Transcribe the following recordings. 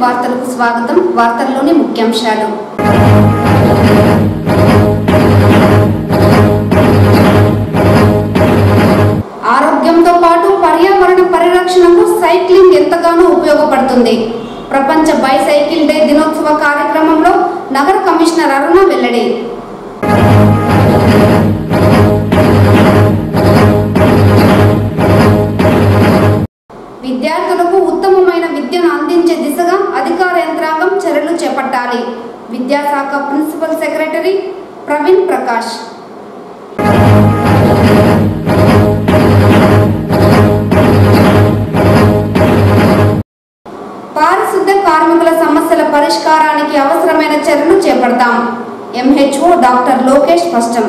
వార్తలకు స్వాగతం వార్తల్లోని ముఖ్యాంశాలు ఆరోగ్యంతో పాటు పర్యావరణ పరిరక్షణకు సైక్లింగ్ ఎంతగానో ఉపయోగపడుతుంది ప్రపంచ బైసైకిల్ డే దినోత్సవ కార్యక్రమంలో నగర కమిషనర్ అరుణ వెల్లడి విద్యార్థులకు ఉత్తమమైన విద్యను అందించే దిశగా అధికార యంత్రాంగం చర్యలు చేపట్టాలి విద్యాశాఖ ప్రిన్సిపల్ సెక్రటరీ ప్రవీణ్ ప్రకాష్ పారిశుద్ధ కార్మికుల సమస్యల పరిష్కారానికి అవసరమైన చర్యలు చేపడతాం ఎంహెచ్ఓ డాక్టర్ లోకేష్ స్పష్టం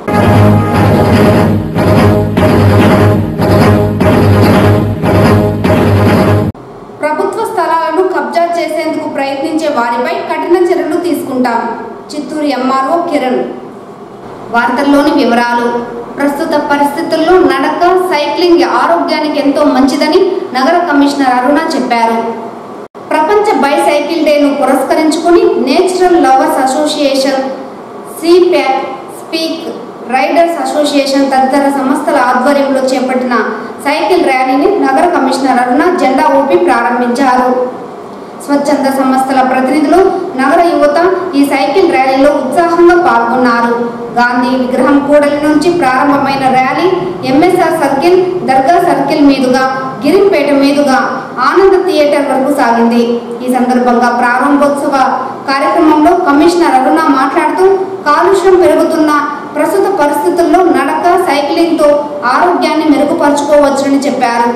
ప్రభుత్వ స్థలాలను కబ్జా చేసేందుకు ప్రయత్నించే వారిపై కఠిన చర్యలు తీసుకుంటాం చిత్తూరు ఎంఆర్ఓ కిరణ్ వార్తల్లోని వివరాలు ప్రస్తుత పరిస్థితుల్లో నడక సైక్లింగ్ ఆరోగ్యానికి ఎంతో మంచిదని నగర కమిషనర్ అరుణ చెప్పారు ప్రపంచ బైసైకిల్ డేను పురస్కరించుకుని నేచురల్ లవర్స్ అసోసియేషన్ సిప్యాక్ స్పీక్ రైడర్స్ అసోసియేషన్ తదితర సంస్థల ఆధ్వర్యంలో చేపట్టిన సైకిల్ ర్యాలీని నగర కమిషనర్ అరుణ జెండా ఊపి ప్రారంభించారు స్వచ్ఛంద సంస్థల ప్రతినిధులు నగర యువత ఈ సైకిల్ ర్యాలీలో ఉత్సాహంగా పాల్గొన్నారు గాంధీ విగ్రహం కూడలి నుంచి ప్రారంభమైన ర్యాలీ ఎంఎస్ఆర్ సర్కిల్ దర్గా సర్కిల్ మీదుగా గిరింపేట మీదుగా ఆనంద థియేటర్ వరకు సాగింది ఈ సందర్భంగా ప్రారంభోత్సవ కార్యక్రమంలో కమిషనర్ అరుణ మాట్లాడుతూ కాలుష్యం పెరుగుతున్న ప్రస్తుత పరిస్థితుల్లో నడక సైక్లింగ్తో ఆరోగ్యాన్ని మెరుగుపరుచుకోవచ్చని చెప్పారు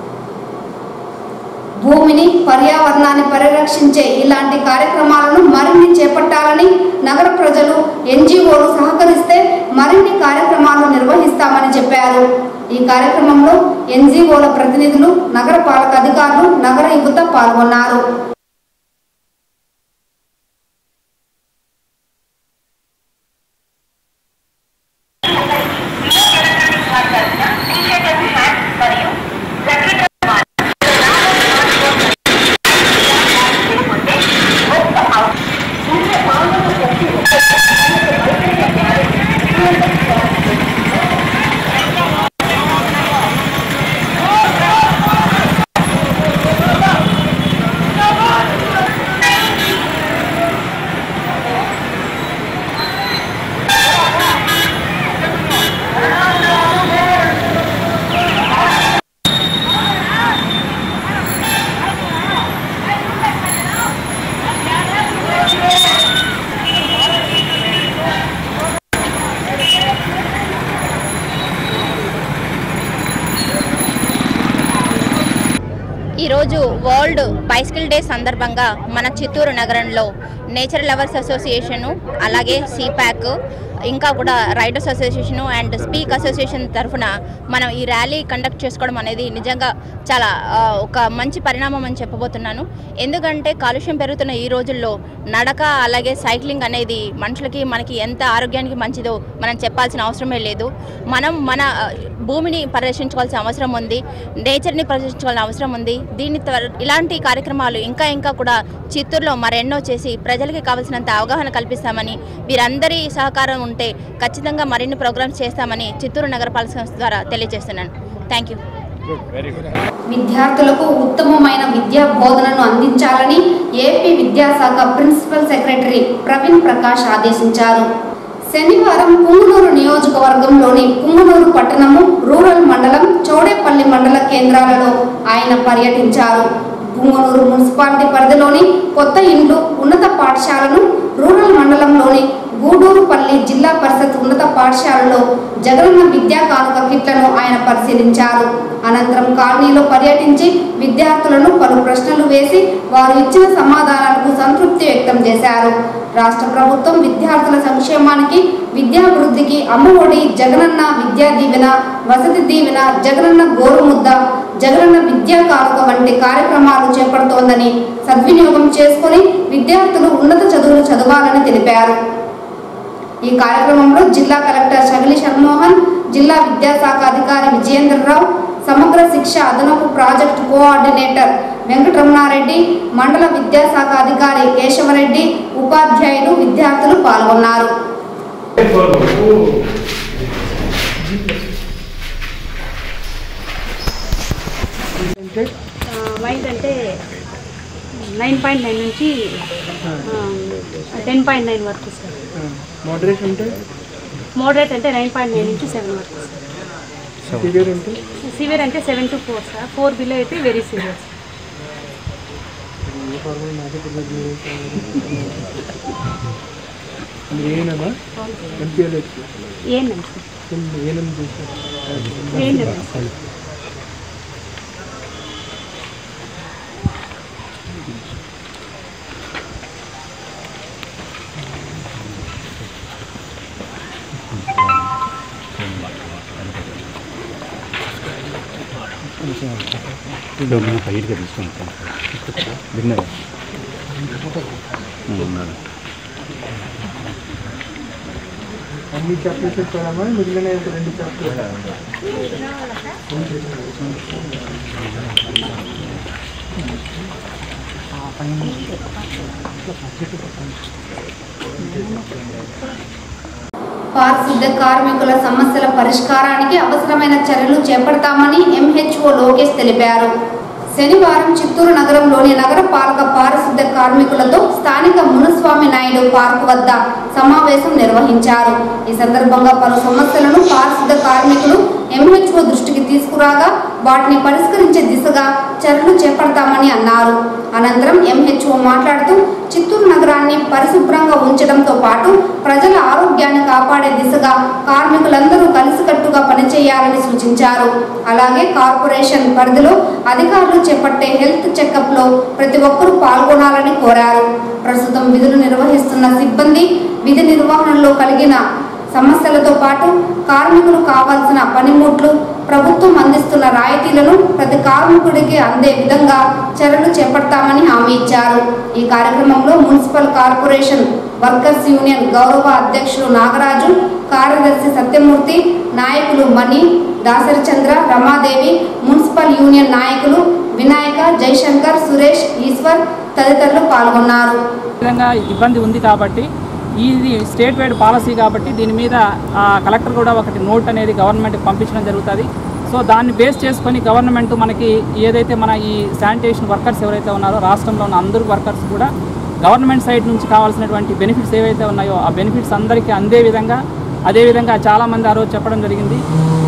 భూమిని పర్యావరణాన్ని పరిరక్షించే ఇలాంటి కార్యక్రమాలను మరిన్ని చేపట్టాలని నగర ప్రజలు ఎన్జిఓలు సహకరిస్తే మరిన్ని కార్యక్రమాలు నిర్వహిస్తామని చెప్పారు ఈ కార్యక్రమంలో ఎన్జిఓల ప్రతినిధులు నగర పాలక అధికారులు నగర యువత పాల్గొన్నారు ఈరోజు వరల్డ్ బైసికల్ డే సందర్భంగా మన చిత్తూరు నగరంలో నేచర్ లవర్స్ అసోసియేషను అలాగే సిప్యాక్ ఇంకా కూడా riders association and speak association తరఫున మనం ఈ ర్యాలీ కండక్ట్ చేసుకోవడం అనేది నిజంగా చాలా ఆ, ఒక మంచి పరిణామం అని చెప్పబోతున్నాను ఎందుకంటే కాలుష్యం పెరుగుతున్న ఈ రోజుల్లో నడక అలాగే సైక్లింగ్ అనేది మనుషులకి మనకి ఎంత ఆరోగ్యానికి మంచిదో మనం చెప్పాల్సిన అవసరమే లేదు మనం మన ఆ, భూమిని పరిరక్షించుకోవాల్సిన అవసరం ఉంది నేచర్ని పరిరక్షించుకోవాల్సిన అవసరం ఉంది దీని త్వర- ఇలాంటి కార్యక్రమాలు ఇంకా ఇంకా కూడా చిత్తూరులో మరెన్నో చేసి ప్రజలకి కావాల్సినంత అవగాహన కల్పిస్తామని వీరందరి సహకారం ఉంటే ఖచ్చితంగా మరిన్ని ప్రోగ్రామ్స్ చేస్తామని చిత్తూరు నగరపాలక సంస్థ ద్వారా తెలియజేస్తున్నాను థ్యాంక్ యూ విద్యార్థులకు ఉత్తమమైన విద్యా బోధనను అందించాలని ఏపీ విద్యాశాఖ ప్రిన్సిపల్ సెక్రటరీ ప్రవీణ్ ప్రకాష్ ఆదేశించారు శనివారం పుంగునూరు నియోజకవర్గంలోని పుంగునూరు పట్టణము రూరల్ మండలం చౌడేపల్లి మండల కేంద్రాలలో ఆయన పర్యటించారు పుంగునూరు మున్సిపాలిటీ పరిధిలోని కొత్త ఇండ్లు ఉన్నత పాఠశాలను రూరల్ మండలంలోని గూడూరుపల్లి జిల్లా పరిషత్ ఉన్నత పాఠశాలలో జగనన్న విద్యా కానుక కిట్లను ఆయన పరిశీలించారు అనంతరం కాలనీలో పర్యటించి విద్యార్థులను పలు ప్రశ్నలు వేసి వారు ఇచ్చిన సమాధానాలకు సంతృప్తి వ్యక్తం చేశారు రాష్ట్ర ప్రభుత్వం విద్యార్థుల సంక్షేమానికి విద్యాభివృద్ధికి అమ్మఒడి జగనన్న విద్యా దీవెన వసతి దీవెన జగనన్న గోరుముద్ద జగనన్న విద్యా కానుక వంటి కార్యక్రమాలు చేపడుతోందని సద్వినియోగం చేసుకొని విద్యార్థులు ఉన్నత చదువులు చదవాలని తెలిపారు ఈ కార్యక్రమంలో జిల్లా కలెక్టర్ షగలి షణ్మోహన్ జిల్లా విద్యాశాఖ అధికారి విజయేంద్రరావు సమగ్ర శిక్ష అదనపు ప్రాజెక్టు కోఆర్డినేటర్ వెంకటరమణారెడ్డి మండల విద్యాశాఖ అధికారి కేశవరెడ్డి ఉపాధ్యాయులు విద్యార్థులు పాల్గొన్నారు వైట్ అంటే నైన్ పాయింట్ నైన్ నుంచి టెన్ పాయింట్ నైన్ వరకు సార్ మోడరేట్ ఉంటే మోడరేట్ అంటే నైన్ పాయింట్ నైన్ నుంచి సెవెన్ వరకు సార్ సివియర్ ఉంటే సివియర్ అంటే seven to four sir four below అయితే వెరీ సివియర్ ఏనమా ఎంపీఎల్హెచ్ ఏంటండి సార్ ఏనం చేశారు ఏంటండి సార్ డబ్బులు సైడ్గా తీసుకుంటాం విన్నర్ ఉన్నాడు అన్ని చాప్టర్స్ చెప్పారమ్మా మిగిలిన ఒక రెండు చాప్టర్స్ పారిశుద్ధ కార్మికుల సమస్యల పరిష్కారానికి అవసరమైన చర్యలు చేపడతామని ఎంహెచ్ఓ లోకేష్ తెలిపారు శనివారం చిత్తూరు నగరంలోని నగర పాలక పారిశుద్ధ కార్మికులతో స్థానిక మునుస్వామి నాయుడు పార్క్ వద్ద సమావేశం నిర్వహించారు ఈ సందర్భంగా పలు సమస్యలను పారిశుద్ధ కార్మికులు ఎంహెచ్ఓ దృష్టికి తీసుకురాగా వాటిని పరిష్కరించే దిశగా చర్యలు చేపడతామని అన్నారు అనంతరం ఎంహెచ్ఓ మాట్లాడుతూ చిత్తూరు నగరాన్ని పరిశుభ్రంగా ఉంచడంతో పాటు ప్రజల ఆరోగ్యాన్ని కాపాడే దిశగా కార్మికులందరూ కలిసికట్టుగా పనిచేయాలని సూచించారు అలాగే కార్పొరేషన్ పరిధిలో అధికారులు చేపట్టే హెల్త్ చెకప్ లో ప్రతి ఒక్కరూ పాల్గొనాలని కోరారు ప్రస్తుతం విధులు నిర్వహిస్తున్న సిబ్బంది విధి నిర్వహణలో కలిగిన సమస్యలతో పాటు కార్మికులు కావాల్సిన పనిముట్లు ప్రభుత్వం అందిస్తున్న రాయితీలను ప్రతి కార్మికుడికి అందే విధంగా చర్యలు చేపడతామని హామీ ఇచ్చారు ఈ కార్యక్రమంలో మున్సిపల్ కార్పొరేషన్ వర్కర్స్ యూనియన్ గౌరవ అధ్యక్షులు నాగరాజు కార్యదర్శి సత్యమూర్తి నాయకులు మణి దాసరి చంద్ర రమాదేవి మున్సిపల్ యూనియన్ నాయకులు వినాయక జయశంకర్ సురేష్ ఈశ్వర్ తదితరులు పాల్గొన్నారు విధంగా ఇబ్బంది ఉంది కాబట్టి ఇది స్టేట్ వైడ్ పాలసీ కాబట్టి దీని మీద ఆ, కలెక్టర్ కూడా ఒకటి నోట్ అనేది గవర్నమెంట్కి పంపించడం జరుగుతుంది సో దాన్ని బేస్ చేసుకొని గవర్నమెంట్ మనకి ఏదైతే మన ఈ శానిటేషన్ వర్కర్స్ ఎవరైతే ఉన్నారో రాష్ట్రంలో ఉన్న అందరు వర్కర్స్ కూడా గవర్నమెంట్ సైడ్ నుంచి కావాల్సినటువంటి బెనిఫిట్స్ ఏవైతే ఉన్నాయో ఆ బెనిఫిట్స్ అందరికీ అందే విధంగా అదేవిధంగా చాలామంది ఆ రోజు చెప్పడం జరిగింది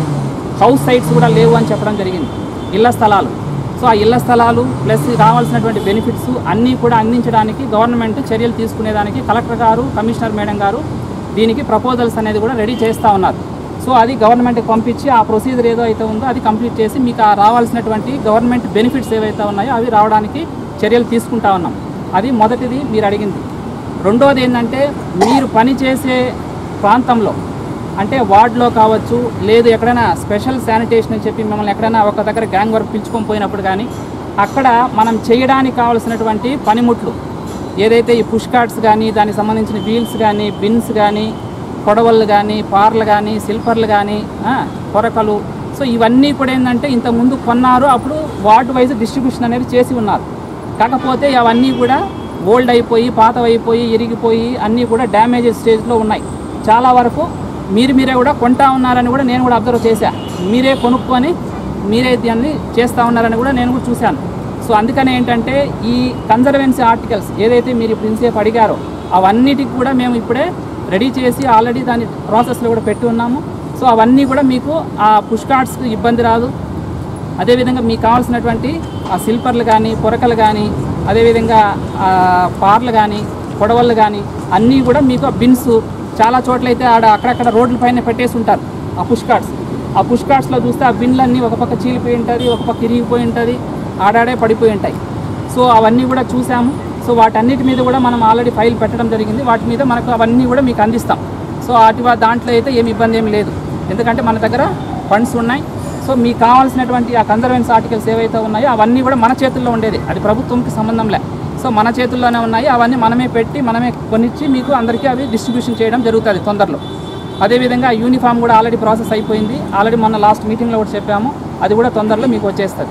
హౌస్ సైట్స్ కూడా లేవు అని చెప్పడం జరిగింది ఇళ్ల స్థలాలు సో ఆ ఇళ్ల స్థలాలు ప్లస్ రావాల్సినటువంటి బెనిఫిట్స్ అన్నీ కూడా అందించడానికి గవర్నమెంట్ చర్యలు తీసుకునేదానికి కలెక్టర్ గారు కమిషనర్ మేడం గారు దీనికి ప్రపోజల్స్ అనేది కూడా రెడీ చేస్తూ ఉన్నారు సో అది గవర్నమెంట్కి పంపించి ఆ ప్రొసీజర్ ఏదో అయితే ఉందో అది కంప్లీట్ చేసి మీకు ఆ రావాల్సినటువంటి గవర్నమెంట్ బెనిఫిట్స్ ఏవైతే ఉన్నాయో అవి రావడానికి చర్యలు తీసుకుంటా ఉన్నాం అది మొదటిది మీరు అడిగింది రెండోది ఏంటంటే మీరు పనిచేసే ప్రాంతంలో అంటే వార్డులో కావచ్చు లేదు ఎక్కడైనా స్పెషల్ శానిటేషన్ అని చెప్పి మిమ్మల్ని ఎక్కడైనా ఒక దగ్గర గ్యాంగ్ వర్క్ పిలుచుకొని పోయినప్పుడు కానీ అక్కడ మనం చేయడానికి కావాల్సినటువంటి పనిముట్లు ఏదైతే ఈ పుష్ కార్డ్స్ కానీ దానికి సంబంధించిన వీల్స్ కానీ బిన్స్ కానీ కొడవళ్ళు కానీ పార్లు కానీ సిల్పర్లు కానీ ఆ, కొరకలు సో ఇవన్నీ కూడా ఏంటంటే ఇంతకుముందు కొన్నారు అప్పుడు వార్డు వైజ్ డిస్ట్రిబ్యూషన్ అనేది చేసి ఉన్నారు కాకపోతే అవన్నీ కూడా ఓల్డ్ అయిపోయి పాతవైపోయి ఇరిగిపోయి అన్నీ కూడా డ్యామేజ్ స్టేజ్లో ఉన్నాయి చాలా వరకు మీరు మీరే కూడా కొంటా ఉన్నారని కూడా నేను కూడా అబ్జర్వ్ చేశా మీరే కొనుక్కొని మీరే దాన్ని చేస్తూ ఉన్నారని కూడా నేను కూడా చూశాను సో అందుకని ఏంటంటే ఈ కన్జర్వెన్సీ ఆర్టికల్స్ ఏదైతే మీరు ఇప్పుడు ఇంతసేపు అడిగారో అవన్నిటికి కూడా మేము ఇప్పుడే రెడీ చేసి ఆల్రెడీ దాని ప్రాసెస్లో కూడా పెట్టి ఉన్నాము సో అవన్నీ కూడా మీకు ఆ పుష్ కార్డ్స్కి ఇబ్బంది రాదు అదేవిధంగా మీకు కావాల్సినటువంటి ఆ సిల్పర్లు కానీ పొరకలు కానీ అదేవిధంగా ఆ పార్లు కానీ పొడవలు కానీ అన్నీ కూడా మీకు ఆ బిన్స్ చాలా చోట్ల అయితే ఆడ అక్కడక్కడ రోడ్ల పైన పెట్టేసి ఉంటారు ఆ పుష్ కార్డ్స్ ఆ పుష్ కార్డ్స్లో చూస్తే ఆ బిన్లన్నీ ఒక పక్క చీలిపోయి ఉంటుంది ఒక పక్క ఇరిగిపోయి ఉంటుంది ఆడాడే పడిపోయి ఉంటాయి సో అవన్నీ కూడా చూసాము సో వాటన్నిటి మీద కూడా మనం ఆల్రెడీ ఫైల్ పెట్టడం జరిగింది వాటి మీద మనకు అవన్నీ కూడా మీకు అందిస్తాం సో వాటి వా- దాంట్లో అయితే ఏమి ఇబ్బంది ఏమి లేదు ఎందుకంటే మన దగ్గర ఫండ్స్ ఉన్నాయి సో మీకు కావాల్సినటువంటి ఆ కన్జర్వెన్స్ ఆర్టికల్స్ ఏవైతే ఉన్నాయో అవన్నీ కూడా మన చేతుల్లో ఉండేది అది ప్రభుత్వంకి సంబంధం లే సో మన చేతుల్లోనే ఉన్నాయి అవన్నీ మనమే పెట్టి మనమే కొనిచ్చి మీకు అందరికీ అవి డిస్ట్రిబ్యూషన్ చేయడం జరుగుతుంది తొందరలో అదేవిధంగా యూనిఫామ్ కూడా ఆల్రెడీ ప్రాసెస్ అయిపోయింది ఆల్రెడీ మొన్న లాస్ట్ మీటింగ్లో కూడా చెప్పాము అది కూడా తొందరలో మీకు వచ్చేస్తుంది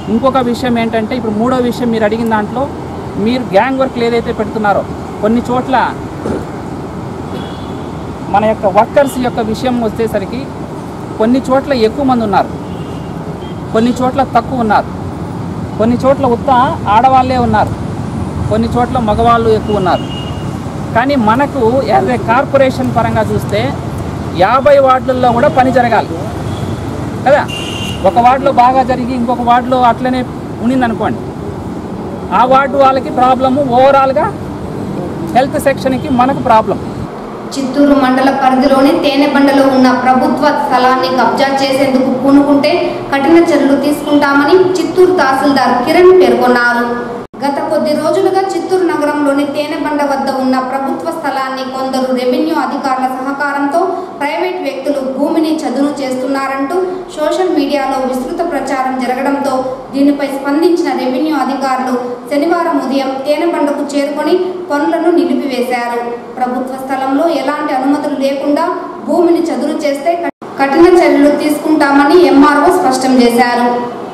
ఇంకొక విషయం ఏంటంటే ఇప్పుడు మూడో విషయం మీరు అడిగిన దాంట్లో మీరు గ్యాంగ్ వర్క్లు ఏదైతే పెడుతున్నారో కొన్ని చోట్ల మన యొక్క వర్కర్స్ యొక్క విషయం వచ్చేసరికి కొన్ని చోట్ల ఎక్కువ మంది ఉన్నారు కొన్ని చోట్ల తక్కువ ఉన్నారు కొన్ని చోట్ల ఉత్త ఆడవాళ్ళే ఉన్నారు కొన్ని చోట్ల మగవాళ్ళు ఎక్కువ ఉన్నారు కానీ మనకు యాజ్ ఏ కార్పొరేషన్ పరంగా చూస్తే యాభై వార్డుల్లో కూడా పని జరగాలి కదా ఒక వార్డులో బాగా జరిగి ఇంకొక వార్డులో అట్లనే ఉండిందనుకోండి ఆ వార్డు వాళ్ళకి ప్రాబ్లము ఓవరాల్గా హెల్త్ సెక్షన్కి మనకు ప్రాబ్లం చిత్తూరు మండల పరిధిలోని తేనెబండలో ఉన్న ప్రభుత్వ స్థలాన్ని కబ్జా చేసేందుకు పూనుకుంటే కఠిన చర్యలు తీసుకుంటామని చిత్తూరు తహసీల్దార్ కిరణ్ పేర్కొన్నారు గత కొద్ది రోజులుగా చిత్తూరు నగరంలోని తేనెబండ వద్ద ఉన్న ప్రభుత్వ స్థలాన్ని కొందరు రెవెన్యూ అధికారుల సహకారంతో ప్రైవేట్ వ్యక్తులు భూమిని చదును చేస్తున్నారంటూ సోషల్ మీడియాలో విస్తృత ప్రచారం జరగడంతో దీనిపై స్పందించిన రెవెన్యూ అధికారులు శనివారం ఉదయం తేనెబండకు చేరుకొని పనులను నిలిపివేశారు ప్రభుత్వ స్థలంలో ఎలాంటి అనుమతులు లేకుండా భూమిని చదును చేస్తే కఠిన చర్యలు తీసుకుంటామని ఎంఆర్ఓ స్పష్టం చేశారు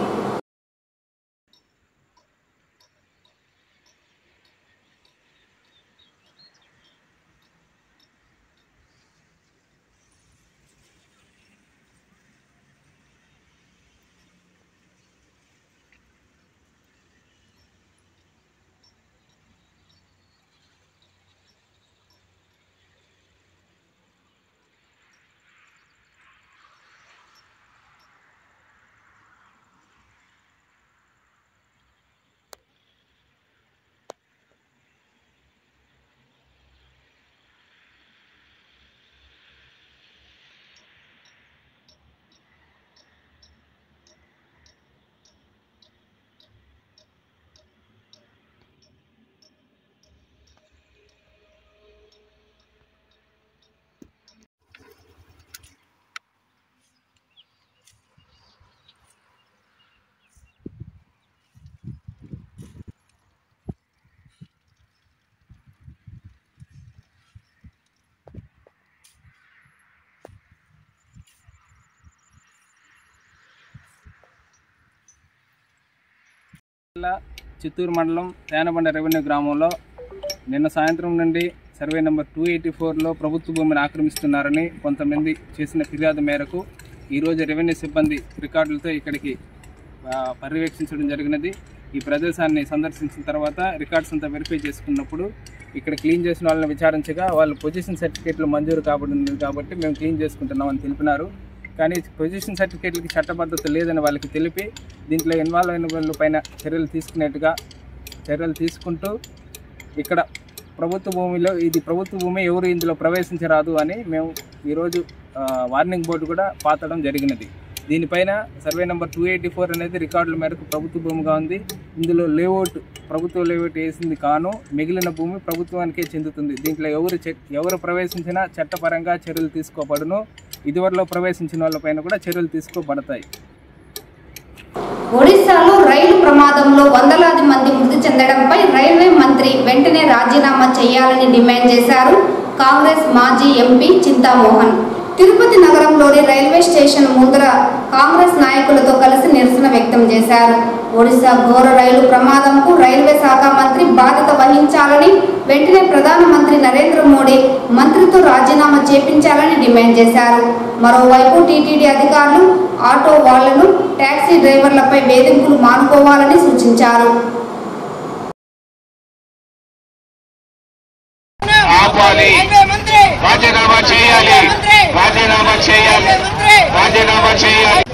జిల్లా చిత్తూరు మండలం తేనబండ రెవెన్యూ గ్రామంలో నిన్న సాయంత్రం నుండి సర్వే నెంబర్ టూ ఎయిటీ ఫోర్లో ప్రభుత్వ భూమిని ఆక్రమిస్తున్నారని కొంతమంది చేసిన ఫిర్యాదు మేరకు ఈరోజు రెవెన్యూ సిబ్బంది రికార్డులతో ఇక్కడికి ఆ, పర్యవేక్షించడం జరిగినది ఈ ప్రదేశాన్ని సందర్శించిన తర్వాత రికార్డ్స్ అంతా వెరిఫై చేసుకున్నప్పుడు ఇక్కడ క్లీన్ చేసిన వాళ్ళని విచారించగా వాళ్ళు పొజిషన్ సర్టిఫికేట్లు మంజూరు కాబడింది కాబట్టి మేము క్లీన్ చేసుకుంటున్నామని తెలిపినారు కానీ పొజిషన్ సర్టిఫికేట్లకి చట్టబద్ధత లేదని వాళ్ళకి తెలిపి దీంట్లో ఇన్వాల్వ్ అయిన వాళ్ళ పైన చర్యలు తీసుకునేట్టుగా చర్యలు తీసుకుంటూ ఇక్కడ ప్రభుత్వ భూమిలో ఇది ప్రభుత్వ భూమి ఎవరు ఇందులో ప్రవేశించరాదు అని మేము ఈరోజు ఆ, వార్నింగ్ బోర్డు కూడా పాతడం జరిగినది దీనిపైన survey number two eighty four అనేది రికార్డుల మేరకు ప్రభుత్వ భూమిగా ఉంది ఇందులో లేఅవుట్ ప్రభుత్వ లేఅవుట్ వేసింది కాను మిగిలిన భూమి ప్రభుత్వానికే చెందుతుంది దీంట్లో ఎవరు చె- ఎవరు ప్రవేశించినా చట్టపరంగా చర్యలు తీసుకోబడును ఇదివరలో ప్రవేశించిన వాళ్ళపైన కూడా చర్యలు తీసుకోబడతాయి ఒడిశాలో రైలు ప్రమాదంలో వందలాది మంది మృతి చెందడంపై రైల్వే మంత్రి వెంటనే రాజీనామా చేయాలని డిమాండ్ చేశారు కాంగ్రెస్ మాజీ ఎంపీ చింతామోహన్ తిరుపతి నగరంలోని రైల్వే స్టేషన్ ముందర కాంగ్రెస్ నాయకులతో కలిసి నిరసన వ్యక్తం చేశారు ఒడిశా ఘోర రైలు ప్రమాదంకు రైల్వే శాఖ మంత్రి బాధ్యత వహించాలని వెంటనే ప్రధానమంత్రి నరేంద్ర మోడీ మంత్రితో రాజీనామా చేపించాలని డిమాండ్ చేశారు మరోవైపు టీటీడీ అధికారులు ఆటో వాళ్లను టాక్సీ డ్రైవర్లపై వేధింపులు మానుకోవాలని సూచించారు ఆపాలి రాజీనామా చేయాలి రాజీనామా చేయాలి రాజీనామా చేయాలి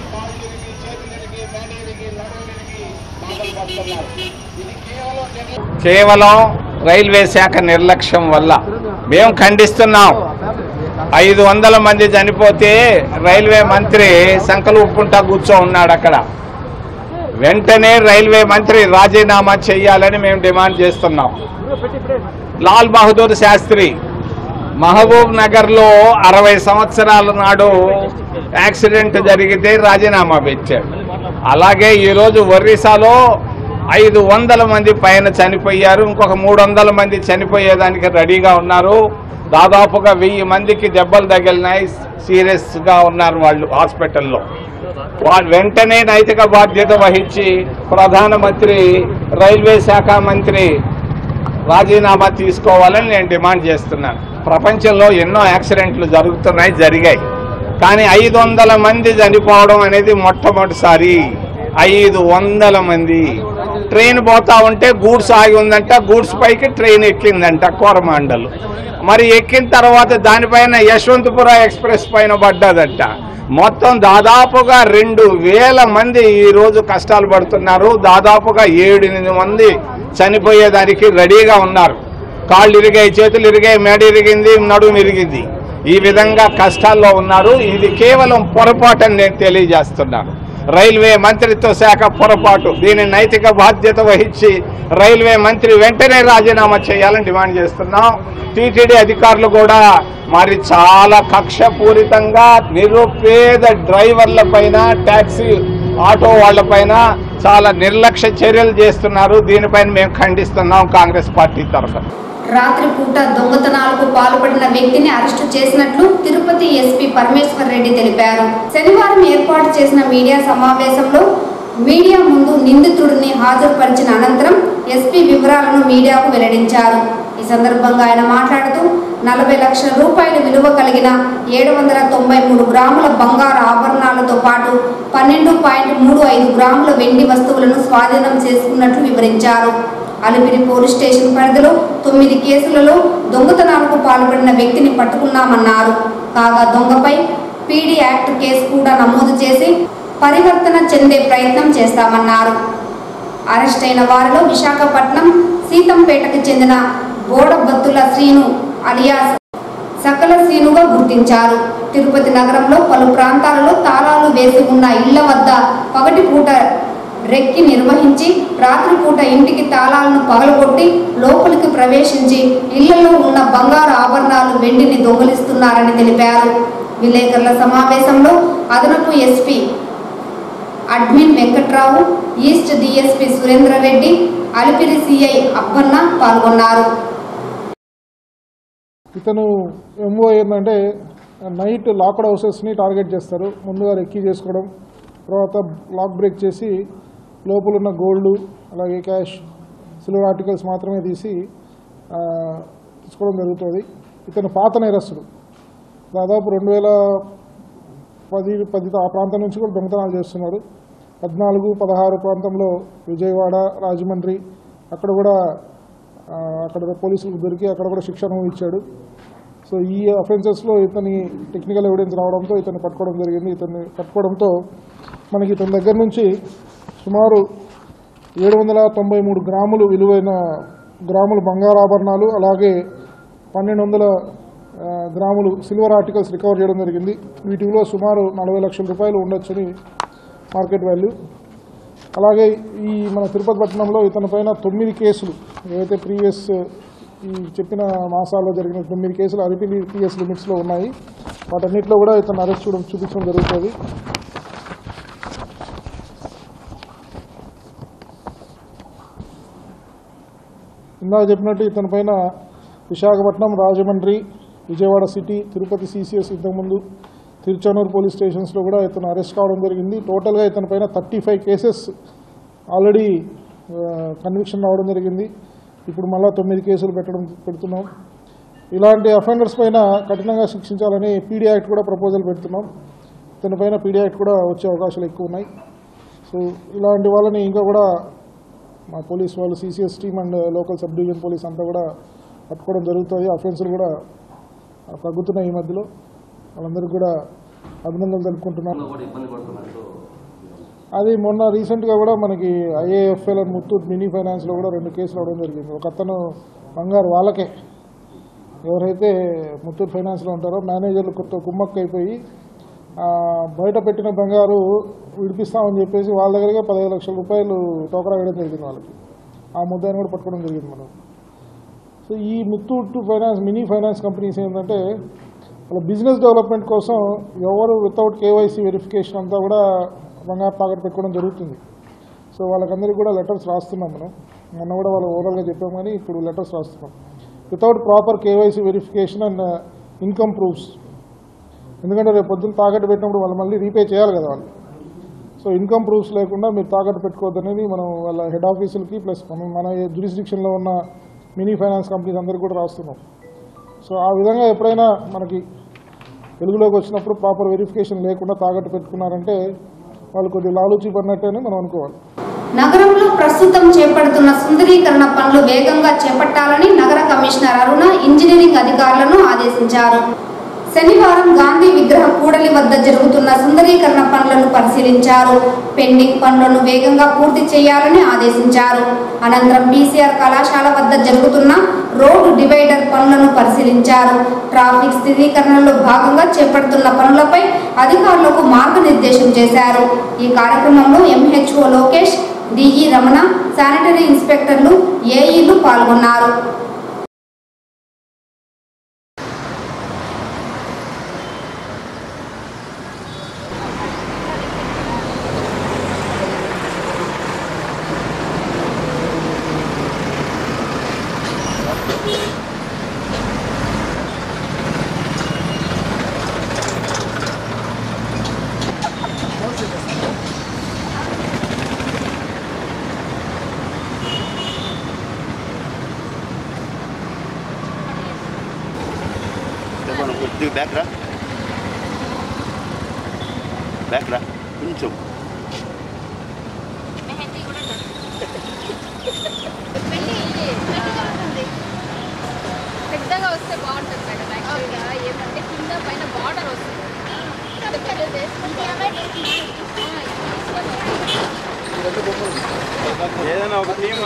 కేవలం రైల్వే శాఖ నిర్లక్ష్యం వల్ల మేము ఖండిస్తున్నాం ఐదు వందల మంది చనిపోతే రైల్వే మంత్రి సంకలు ఉప్పుంటా కూర్చో ఉన్నాడు అక్కడ వెంటనే రైల్వే మంత్రి రాజీనామా చేయాలని మేము డిమాండ్ చేస్తున్నాం లాల్ బహదూర్ శాస్త్రి మహబూబ్ నగర్లో అరవై సంవత్సరాల నాడు యాక్సిడెంట్ జరిగితే రాజీనామా పెట్టాడు అలాగే ఈరోజు ఒరిస్సాలో ఐదు వందల మంది పైన చనిపోయారు ఇంకొక మూడు వందల మంది చనిపోయేదానికి రెడీగా ఉన్నారు దాదాపుగా వెయ్యి మందికి దెబ్బలు తగిలినాయి సీరియస్గా ఉన్నారు వాళ్ళు హాస్పిటల్లో వాళ్ళు వెంటనే నైతిక బాధ్యత వహించి ప్రధానమంత్రి రైల్వే శాఖ మంత్రి రాజీనామా తీసుకోవాలని నేను డిమాండ్ చేస్తున్నాను ప్రపంచంలో ఎన్నో యాక్సిడెంట్లు జరుగుతున్నాయి జరిగాయి కానీ ఐదు వందల మంది చనిపోవడం అనేది మొట్టమొదటిసారి ఐదు వందల మంది ట్రైన్ పోతా ఉంటే గూడ్స్ ఆగి ఉందంట గూడ్స్ పైకి ట్రైన్ ఎక్కిందంట కోరమాండలు మరి ఎక్కిన తర్వాత దానిపైన యశ్వంతపుర ఎక్స్ప్రెస్ పైన పడ్డదంట మొత్తం దాదాపుగా రెండు వేల మంది ఈరోజు కష్టాలు పడుతున్నారు దాదాపుగా ఏడు ఎనిమిది మంది చనిపోయేదానికి రెడీగా ఉన్నారు కాళ్ళు ఇరిగాయి చేతులు ఇరిగాయి మెడ ఇరిగింది నడుము ఇరిగింది ఈ విధంగా కష్టాల్లో ఉన్నారు ఇది కేవలం పొరపాటు అని నేను తెలియజేస్తున్నాను రైల్వే మంత్రిత్వ శాఖ పొరపాటు దీని నైతిక బాధ్యత వహించి రైల్వే మంత్రి వెంటనే రాజీనామా చేయాలని డిమాండ్ చేస్తున్నాం టీటీడీ అధికారులు కూడా మరి చాలా కక్షపూరితంగా నిరుపేద డ్రైవర్ల పైన ట్యాక్సీ ఆటో వాళ్ళపైన చాలా నిర్లక్ష్య చర్యలు చేస్తున్నారు దీనిపైన మేము ఖండిస్తున్నాం కాంగ్రెస్ పార్టీ తరఫున రాత్రిపూట దొంగతనాలకు పాల్పడిన వ్యక్తిని అరెస్టు చేసినట్లు తిరుపతి ఎస్పీ పరమేశ్వర్ రెడ్డి తెలిపారు శనివారం ఏర్పాటు చేసిన మీడియా సమావేశంలో మీడియా ముందు నిందితుడిని హాజరుపరిచిన అనంతరం ఎస్పీ వివరాలను మీడియాకు వెల్లడించారు ఈ సందర్భంగా ఆయన మాట్లాడుతూ నలభై లక్షల రూపాయల విలువ కలిగిన ఏడు వందల తొంభై మూడు గ్రాముల బంగారు ఆభరణాలతో పాటు పన్నెండు పాయింట్ మూడు ఐదు గ్రాముల వెండి వస్తువులను స్వాధీనం చేసుకున్నట్లు వివరించారు అలిపిరి పోలీస్ స్టేషన్ పరిధిలో తొమ్మిది కేసులలో దొంగతనాలకు పాల్పడిన వ్యక్తిని పట్టుకున్నామన్నారు కాగా దొంగపై పీడీ యాక్ట్ కేసు కూడా నమోదు చేసి పరివర్తన చెందే ప్రయత్నం చేస్తామన్నారు అరెస్ట్ అయిన వారిలో విశాఖపట్నం సీతంపేటకు చెందిన బోడబత్తుల శ్రీను అలియాస్ సకల శ్రీనుగా గుర్తించారు తిరుపతి నగరంలో పలు ప్రాంతాలలో తాళాలు వేసి ఉన్న ఇళ్ల వద్ద పగటిపూట రెక్కి నిర్వహించి రాత్రిపూట ఇంటికి తాళాలను పగలగొట్టి లోపలికి ప్రవేశించి ఇళ్లలో ఉన్న బంగారు ఆభరణాలు వెండిని దొంగిలిస్తున్నారని తెలిపారు విలేకరుల సమావేశంలో అదనపు SP admin Venkatrao east DSP Surendrareddy Alipiri CI Appanna పాల్గొన్నారు ఇతను ఎంఓ ఏంటంటే నైట్ లాక్డ్ హౌసెస్ని టార్గెట్ చేస్తారు ముందుగా రెక్కీ చేసుకోవడం తర్వాత లాక్ బ్రేక్ చేసి లోపల ఉన్న గోల్డ్ అలాగే క్యాష్ సిల్వర్ ఆర్టికల్స్ మాత్రమే తీసి ఆ, తీసుకోవడం జరుగుతుంది ఇతను పాత నేరస్తుడు దాదాపు రెండు వేల పది పది ఆ ప్రాంతం నుంచి కూడా దొంగతనాలు చేస్తున్నాడు పద్నాలుగు పదహారు ప్రాంతంలో విజయవాడ రాజమండ్రి అక్కడ కూడా ఆ, అక్కడ పోలీసులకు దొరికి అక్కడ కూడా శిక్ష అనుభవించాడు సో ఈ అఫెన్సెస్లో ఇతని టెక్నికల్ ఎవిడెన్స్ రావడంతో ఇతన్ని పట్టుకోవడం జరిగింది ఇతన్ని పట్టుకోవడంతో మనకి ఇతని దగ్గర నుంచి సుమారు ఏడు వందల తొంభై మూడు గ్రాములు విలువైన గ్రాములు బంగారు ఆభరణాలు అలాగే పన్నెండు వందల ఆ, గ్రాములు సిల్వర్ ఆర్టికల్స్ రికవర్ చేయడం జరిగింది వీటి విలువ సుమారు నలభై లక్షల రూపాయలు ఉండొచ్చని మార్కెట్ వాల్యూ అలాగే ఈ మన తిరుపతి పట్టణంలో ఇతని పైన తొమ్మిది కేసులు ఏవైతే ప్రీవియస్ ఈ చెప్పిన మాసాల్లో జరిగిన తొమ్మిది కేసులు అరిపిలి పిఎస్ లిమిట్స్లో ఉన్నాయి వాటన్నిటిలో కూడా ఇతను అరెస్ట్ చూడడం చూపించడం జరుగుతుంది ఇందాక చెప్పినట్టు ఇతని పైన విశాఖపట్నం రాజమండ్రి విజయవాడ సిటీ తిరుపతి సిసిఎస్ ఇంతకుముందు తిరుచానూరు పోలీస్ స్టేషన్స్లో కూడా ఇతను అరెస్ట్ కావడం జరిగింది టోటల్గా ఇతని పైన thirty five cases already conviction రావడం జరిగింది ఇప్పుడు మళ్ళా తొమ్మిది కేసులు పెట్టడం పెడుతున్నాం ఇలాంటి అఫెండర్స్ పైన కఠినంగా శిక్షించాలని పీడీ యాక్ట్ కూడా ప్రపోజల్ పెడుతున్నాం ఇతని పైన పీడీ యాక్ట్ కూడా వచ్చే అవకాశాలు ఎక్కువ ఉన్నాయి సో ఇలాంటి వాళ్ళని ఇంకా కూడా మా పోలీస్ వాళ్ళు CCS team and local sub division police అంతా కూడా పట్టుకోవడం జరుగుతుంది అఫెన్సులు కూడా తగ్గుతున్నాయి ఈ మధ్యలో వాళ్ళందరికీ కూడా అభినందనలు తెలుపుకుంటున్నాను అది మొన్న రీసెంట్గా కూడా మనకి ఐఏఎఫ్ఎల్ అండ్ ముత్తూట్ మినీ ఫైనాన్స్లో కూడా రెండు కేసులు అవడం జరిగింది ఒక అతను బంగారు వాళ్ళకే ఎవరైతే ముత్తూట్ ఫైనాన్స్లో ఉంటారో మేనేజర్లు కొత్త కుమ్మక్క అయిపోయి ఆ, బయట పెట్టిన బంగారు విడిపిస్తామని చెప్పేసి వాళ్ళ దగ్గరగా పదహైదు లక్షల రూపాయలు టోకరా వేయడం జరిగింది వాళ్ళకి ఆ ముద్దాన్ని కూడా పట్టుకోవడం జరిగింది మనం సో ఈ Muthoot finance mini finance companies ఏంటంటే వాళ్ళ బిజినెస్ డెవలప్మెంట్ కోసం ఎవరు వితౌట్ కేవైసీ వెరిఫికేషన్ అంతా కూడా బంగారు తాకట్టు పెట్టుకోవడం జరుగుతుంది సో వాళ్ళకందరికీ కూడా లెటర్స్ రాస్తున్నాం మనం మొన్న కూడా వాళ్ళు ఓవరాల్గా చెప్పాం కానీ ఇప్పుడు లెటర్స్ రాస్తున్నాం without proper KYC verification and income proofs ఎందుకంటే రేపు పొద్దున్న తాకట్టు పెట్టినప్పుడు వాళ్ళు మళ్ళీ రీపే చేయాలి కదా వాళ్ళు సో ఇన్కమ్ ప్రూఫ్స్ లేకుండా మీరు తాకట్టు పెట్టుకోవద్దనేది మనం వాళ్ళ హెడ్ ఆఫీసులకి ప్లస్ మనం మన జ్యూరిస్డిక్షన్లో ఉన్న మినీ ఫైనాన్స్ కంపెనీస్ అందరికీ కూడా రాస్తున్నాం సో ఆ విధంగా ఎప్పుడైనా మనకి వెలుగులోకి వచ్చినప్పుడు ప్రాపర్ వెరిఫికేషన్ లేకుండా తాకట్టు పెట్టుకున్నారంటే వాళ్ళు కొద్దిగా లాలూచి పడినట్టేనే మనం అనుకోవాలి నగరంలో ప్రస్తుతం చేపడుతున్న సుందరీకరణ పనులు వేగంగా చేపట్టాలని నగర కమిషనర్ అరుణ ఇంజనీరింగ్ అధికారులను ఆదేశించారు శనివారం గాంధీ విగ్రహ కూడలి వద్ద జరుగుతున్న సుందరీకరణ పనులను పరిశీలించారు పెండింగ్ పనులను వేగంగా పూర్తి చేయాలని ఆదేశించారు అనంతరం బీసీఆర్ కళాశాల వద్ద జరుగుతున్న రోడ్డు డివైడర్ పనులను పరిశీలించారు ట్రాఫిక్ స్థిరీకరణలో భాగంగా చేపడుతున్న పనులపై అధికారులకు మార్గనిర్దేశం చేశారు ఈ కార్యక్రమంలో MHO Lokesh DE Ramana sanitary ఇన్స్పెక్టర్లు ఏఈలు పాల్గొన్నారు కొద్దిగా బ్యాక్ రా బ్యాక్ రా కొంచెం పెద్దగా వస్తే బాగుంటుంది మేడం యాక్చువల్గా ఏమంటే కింద పైన బార్డర్ వస్తుంది అది పెద్దది వేసుకుంటే ఏదైనా ఒక టీం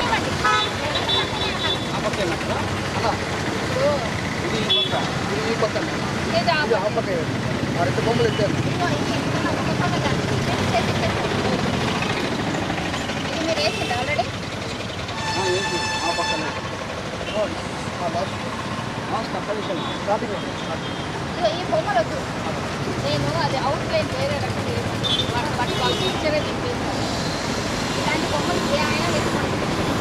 ఇది మీరు వేసింది ఆల్రెడీ ఇదిగో ఈ బొమ్మలు వద్దు నేను అది అవుట్ లైన్ వేరే రకం వేసాను వాటి వాటి వాళ్ళు పిక్చరే తిప్పేస్తాను ఇలాంటి బొమ్మలు ఏ అయినా వేసుకోండి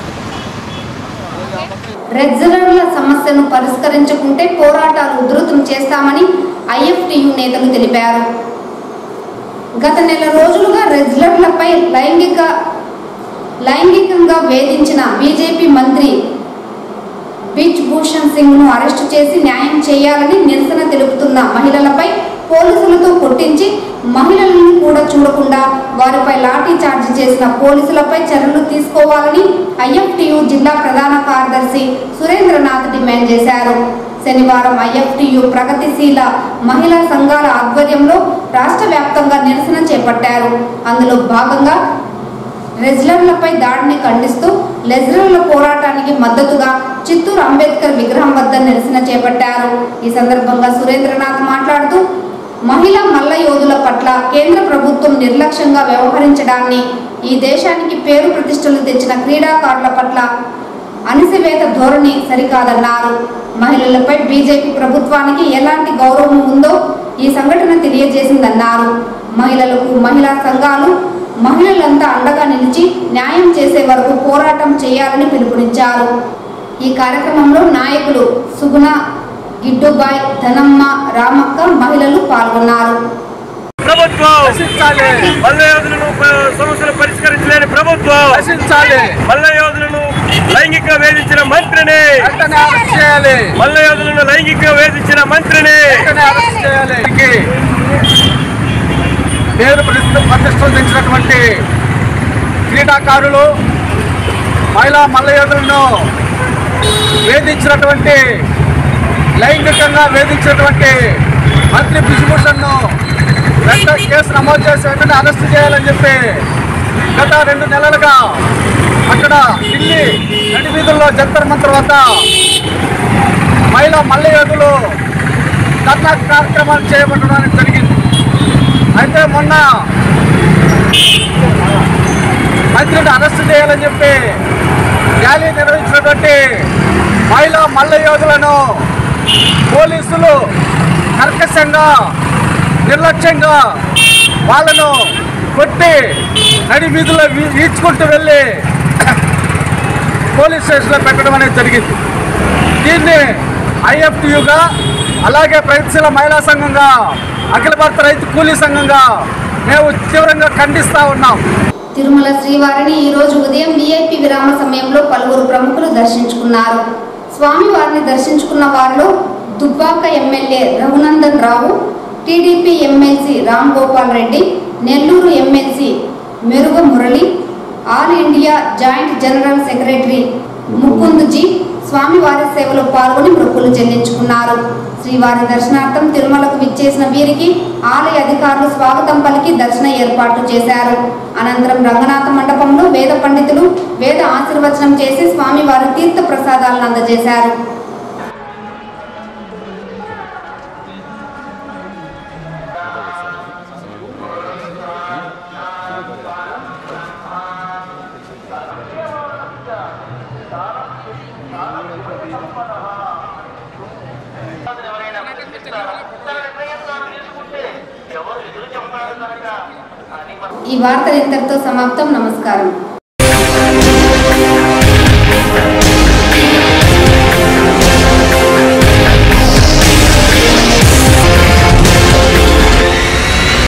రెజ్జలర్ల సమస్యను పరిష్కరించుకుంటే పోరాటాలు ఉధృతం చేస్తామని ఐఎఫ్టియు నేతలు తెలిపారు గత నెల రోజులుగా రెజ్లర్లపై లైంగిక లైంగికంగా వేధించిన బీజేపీ మంత్రి బిజ్ భూషణ్ సింగ్ ను అరెస్టు చేసి న్యాయం చేయాలని నిరసన తెలుపుతున్న మహిళలపై పోలీసులతో కొట్టించి మహిళలను కూడా చూడకుండా వారిపై లాఠీ చార్జ్ చేసిన పోలీసులపై చర్యలు తీసుకోవాలని ఐఎఫ్టియు జిల్లా ప్రధాన కార్యదర్శి సురేంద్రనాథ్ డిమాండ్ చేశారు శనివారం ఐఎఫ్టియు ప్రగతిశీల మహిళా సంఘాల ఆధ్వర్యంలో రాష్ట్ర వ్యాప్తంగా నిరసన చేపట్టారు అందులో భాగంగా రెజ్లర్లపై దాడిని ఖండిస్తూ లెజ్లర్ల పోరాటానికి మద్దతుగా చిత్తూరు అంబేద్కర్ విగ్రహం వద్ద నిరసన చేపట్టారు ఈ సందర్భంగా సురేంద్రనాథ్ మాట్లాడుతూ మహిళా మల్ల యోధుల పట్ల కేంద్ర ప్రభుత్వం నిర్లక్ష్యంగా వ్యవహరించడాన్ని ఈ దేశానికి పేరు ప్రతిష్టలు తెచ్చిన క్రీడాకారుల పట్ల అణిసివేత ధోరణి సరికాదన్నారు మహిళలపై బీజేపీ ప్రభుత్వానికి ఎలాంటి గౌరవం ఉందో ఈ సంఘటన తెలియజేసిందన్నారు మహిళలకు మహిళా సంఘాలు మహిళలంతా అండగా నిలిచి న్యాయం చేసే వరకు పోరాటం చేయాలని పిలుపునిచ్చారు ఈ కార్యక్రమంలో నాయకులు సుగుణ గిడ్డుబాయ్ ధనమ్మ రామక్క మహిళలు పాల్గొన్నారు ప్రభుత్వం మల్ల యోధులను సమస్యలు పరిష్కరించలేని ప్రభుత్వం మల్ల యోధులను లైంగిక వేధించిన మంత్రిని మల్ల యోధులను లైంగిక వేధించిన మంత్రిని పేరు ప్రతిష్ట- ప్రతిష్టలు తెచ్చినటువంటి క్రీడాకారులు మహిళా మల్లయోధులను వేధించినటువంటి లైంగికంగా వేధించినటువంటి మంత్రి బిజుభూషణ్ను వెంటనే కేసు నమోదు చేసి వెంటనే అరెస్ట్ చేయాలని చెప్పి గత రెండు నెలలుగా అక్కడ ఢిల్లీ నడి వీధుల్లో జంతర్ మంతర్ వద్ద మహిళా మల్లయోధులు ధర్నా కార్యక్రమాలు చేయబడడానికి జరిగింది అయితే మొన్న మంత్రిని అరెస్ట్ చేయాలని చెప్పి ర్యాలీ నిర్వహించినటువంటి మహిళా మల్ల యోధులను పోలీసులు కర్కశంగా నిర్లక్ష్యంగా వాళ్ళను కొట్టి నడి వీధుల్లో వీ- ఈడ్చుకుంటూ వెళ్ళి పోలీస్ స్టేషన్లో పెట్టడం అనేది జరిగింది దీన్ని ఐఎఫ్టియుగా అలాగే ప్రగతిశీల మహిళా సంఘంగా అఖిల భారత రైతు కూలీ సంఘంగా మేము తీవ్రంగా ఖండిస్తా ఉన్నాం తిరుమల శ్రీవారిని ఈ రోజు ఉదయం విఐపి విరామ సమయంలో పలువురు ప్రముఖులు దర్శించుకున్నారు స్వామివారిని దర్శించుకున్న వారిలో Dubbaka MLA Raghunandan Rao TDP MLC Ram Gopal Reddy Nellore MLC Meruga Murali all India joint general secretary Mukundji స్వామివారి సేవలో పాల్గొని మొక్కులు చెల్లించుకున్నారు శ్రీవారి దర్శనార్థం తిరుమలకు విచ్చేసిన వీరికి ఆలయ అధికారులు స్వాగతం పలికి దర్శన ఏర్పాట్లు చేశారు అనంతరం రంగనాథ మండపంలో వేద పండితులు వేద ఆశీర్వచనం చేసి స్వామివారి తీర్థ ప్రసాదాలను అందజేశారు ఈ వార్తలు ఇంతటితో సమాప్తం నమస్కారం